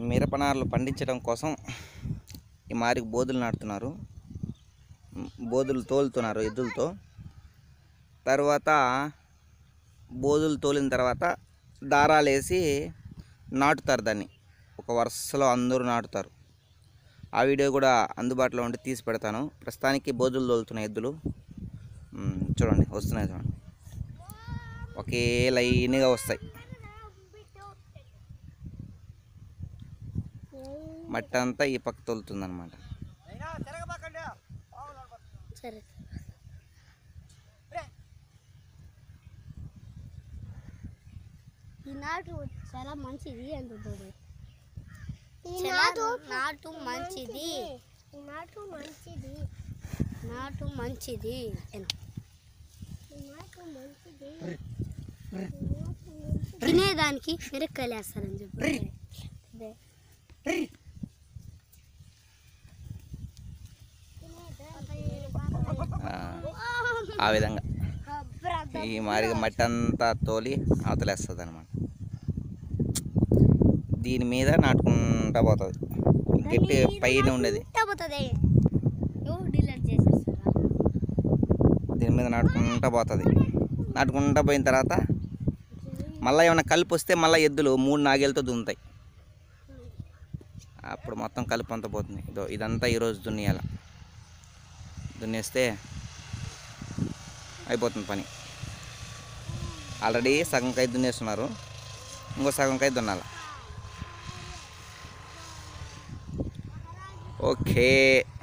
మిరపనారులు పండించడం కోసం ఈ మారికి బోధులు నాటుతున్నారు మ్, బోధులు తోలుతున్నారు ఎద్దులతో తర్వాత బోధులు తోలిన తర్వాత దారాలు వేసి నాటుతారు దాన్ని ఒక వరుసలో అందరూ నాటుతారు ఆ వీడియో కూడా అందుబాటులో ఉండి తీసి పెడతాను ప్రస్తుతానికి బోధులు తోలుతున్నాయి ఎద్దులు మ్, చూడండి వస్తున్నాయి చూడండి ఒకే లైన్గా వస్తాయి మట్టి అంతా ఈ పక్క తోలుతుంది అనమాట సరే ఈ నాటు చాలా మంచిది అంటున్నాడు నాటు నాటు మంచిది నాటు మంచిది నాటు మంచిది నాటు మంచిది తినేదానికి మిరక్కాయలు వేస్తారని చెప్పి అదే. ఆ, ఆ విధంగా ఈ మారిగా మట్టి అంతా తోలి అవతలేస్తుంది అనమాట దీని మీద నాటుకుంటా పోతుంది గట్టి పైన ఉండేది పోతుంది ఎవరు డిలీట్ చేసేస్తారా దీని మీద నాటుకుంటా పోతుంది నాటుకుంటా పోయిన తర్వాత మళ్ళీ ఏమైనా కలుపు వస్తే మళ్ళీ ఎద్దులు మూడు నాగేలతో దున్నుతాయి అప్పుడు మొత్తం కలుపు అంతా పోతుంది ఇదో ఇదంతా ఈరోజు దున్నియాల దున్నేస్తే అయిపోతుంది పని ఆల్రెడీ సగం కై దున్నేస్తున్నారు ఇంకో సగం కై దున్నాల ఓకే